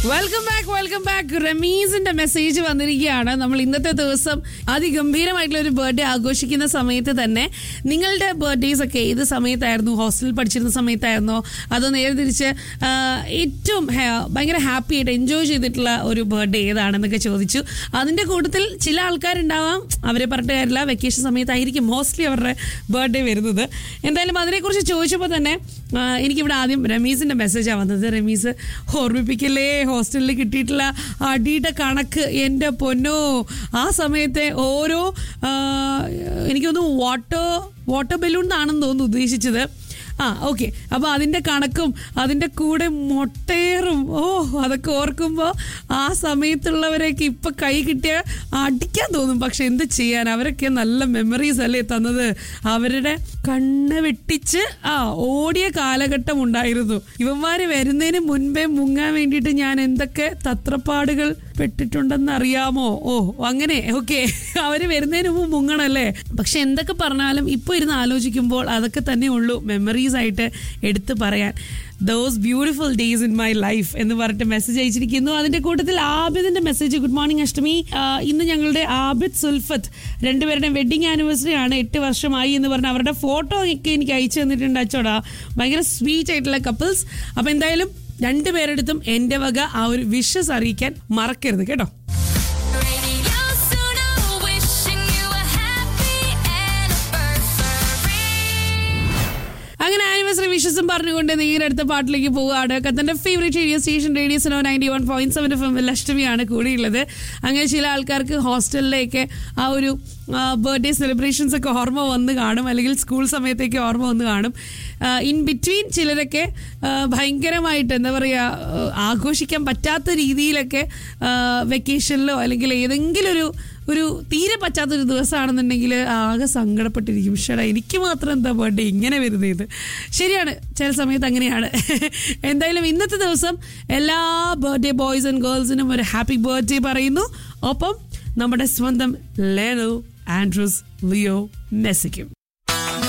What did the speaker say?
Welcome back welcome back റമീസിന്റെ message വന്നിരിക്കുകയാണ് നമ്മൾ ഇന്നത്തെ ദിവസം അതിഗംഭീരമായിട്ടുള്ള ഒരു ബർത്ത്ഡേ ആഘോഷിക്കുന്ന സമയത്ത് തന്നെ നിങ്ങളുടെ ബർത്ത്ഡേസ് ഒക്കെ ഏത് സമയത്തായിരുന്നു ഹോസ്റ്റലിൽ പഠിച്ചിരുന്ന സമയത്തായിരുന്നോ അതോ നേരെ തിരിച്ച് ആ, ഏറ്റവും ഹാ- ഭയങ്കര ഹാപ്പി ആയിട്ട് എൻജോയ് ചെയ്തിട്ടുള്ള ഒരു ബർത്ത്ഡേ ഏതാണെന്നൊക്കെ ചോദിച്ചു അതിന്റെ കൂട്ടത്തിൽ ചില ആൾക്കാരുണ്ടാവാം അവരെ പറഞ്ഞിട്ട് കാര്യമില്ല വെക്കേഷൻ സമയത്തായിരിക്കും മോസ്റ്റ്ലി അവരുടെ ബർത്ത്ഡേ വരുന്നത് എന്തായാലും അതിനെക്കുറിച്ച് ചോദിച്ചപ്പോൾ തന്നെ ആ, എനിക്കിവിടെ ആദ്യം റമീസിന്റെ മെസ്സേജാണ് വന്നത് റമീസ് ഓർമ്മിപ്പിക്കല്ലേ ഹോസ്റ്റലിൽ കിട്ടിയിട്ടുള്ള അടിയുടെ കണക്ക് എൻ്റെ പൊന്നോ ആ സമയത്തെ ഓരോ ആ, എനിക്ക് തോന്നുന്നു വാട്ടർ വാട്ടർ ബലൂൺ എന്നാണെന്ന് തോന്നുന്നു ഉദ്ദേശിച്ചത് ആ ഓക്കെ അപ്പോൾ അതിൻ്റെ കണക്കും അതിൻ്റെ കൂടെ മൊട്ടേറും ഓ അതൊക്കെ ഓർക്കുമ്പോൾ ആ സമയത്തുള്ളവരെയൊക്കെ ഇപ്പം കൈ കിട്ടിയ അടിക്കാൻ തോന്നും പക്ഷെ എന്ത് ചെയ്യാൻ അവരൊക്കെ നല്ല മെമ്മറീസ് അല്ലേ തന്നത് അവരുടെ കണ്ണ് വെട്ടിച്ച് ആ ഓടിയ കാലഘട്ടം ഉണ്ടായിരുന്നു ഇവന്മാര് വരുന്നതിന് മുൻപേ മുങ്ങാൻ വേണ്ടിയിട്ട് ഞാൻ എന്തൊക്കെ തത്രപ്പാടുകൾ പെട്ടിട്ടുണ്ടെന്ന് അറിയാമോ ഓ അങ്ങനെ ഓക്കെ അവര് വരുന്നതിന് മുമ്പ് മുങ്ങണല്ലേ പക്ഷെ എന്തൊക്കെ പറഞ്ഞാലും ഇപ്പൊ ഇരുന്ന് ആലോചിക്കുമ്പോൾ അതൊക്കെ തന്നെ ഉള്ളൂ മെമ്മറീസ് ആയിട്ട് എടുത്തു പറയാൻ those beautiful days in my life എന്ന് പറഞ്ഞിട്ട് മെസ്സേജ് അയച്ചിരിക്കുന്നു അതിന്റെ കൂട്ടത്തിൽ ആബിദിന്റെ മെസ്സേജ് ഗുഡ് മോർണിംഗ് അഷ്ടമി ആ, ഇന്ന് ഞങ്ങളുടെ ആബിദ് സുൽഫത്ത് രണ്ടുപേരുടെയും വെഡിങ് ആനിവേഴ്സറി ആണ് എട്ട് വർഷമായി എന്ന് പറഞ്ഞ അവരുടെ ഫോട്ടോ ഒക്കെ എനിക്ക് അയച്ചു തന്നിട്ടുണ്ട് അച്ചോടാ ഭയങ്കര സ്വീറ്റ് ആയിട്ടുള്ള കപ്പിൾസ് അപ്പൊ എന്തായാലും രണ്ടുപേരെടുത്തും എന്റെ വക ആ ഒരു വിഷസ് അറിയിക്കാൻ മറക്കരുത് കേട്ടോ Radio Suno, wishing you a happy anniversary. അങ്ങനെ ആനിവേഴ്സറി വിഷസും പറഞ്ഞുകൊണ്ട് നേരെ അടുത്ത പാട്ടിലേക്ക് പോവുകയാണ് കത്തന്റെ ഫേവറേറ്റ് റേഡിയോ സ്റ്റേഷൻ റേഡിയോ സനോ ninety one point seven F M അഷ്ടമിയാണ് കൂടിയുള്ളത് അങ്ങനെ ചില ആൾക്കാർക്ക് ഹോസ്റ്റലിലേക്ക് ആ ഒരു ബർത്ത്ഡേ സെലിബ്രേഷൻസ് ഒക്കെ ഓർമ്മ വന്ന് കാണും അല്ലെങ്കിൽ സ്കൂൾ സമയത്തേക്ക് ഓർമ്മ വന്ന് കാണും ഇൻ ബിറ്റ്വീൻ ചിലരൊക്കെ ആ, ഭയങ്കരമായിട്ട് എന്താ പറയുക ആഘോഷിക്കാൻ പറ്റാത്ത രീതിയിലൊക്കെ വെക്കേഷനിലോ അല്ലെങ്കിൽ ഏതെങ്കിലും ഒരു ഒരു തീരെ പറ്റാത്തൊരു ദിവസമാണെന്നുണ്ടെങ്കിൽ ആകെ സങ്കടപ്പെട്ടിരിക്കും ഷടാ എനിക്ക് മാത്രം എന്താ ബർത്ത്ഡേ ഇങ്ങനെ വരുന്നത് ഇത് ശരിയാണ് ചില സമയത്ത് അങ്ങനെയാണ് എന്തായാലും ഇന്നത്തെ ദിവസം എല്ലാ ബർത്ത്ഡേ ബോയ്സ് ആൻഡ് ഗേൾസിനും ഒരു ഹാപ്പി ബർത്ത്ഡേ പറയുന്നു ഒപ്പം നമ്മുടെ സ്വന്തം ലേനോ ആൻഡ്രൂസ് ലിയോ മെസ്സിക്കും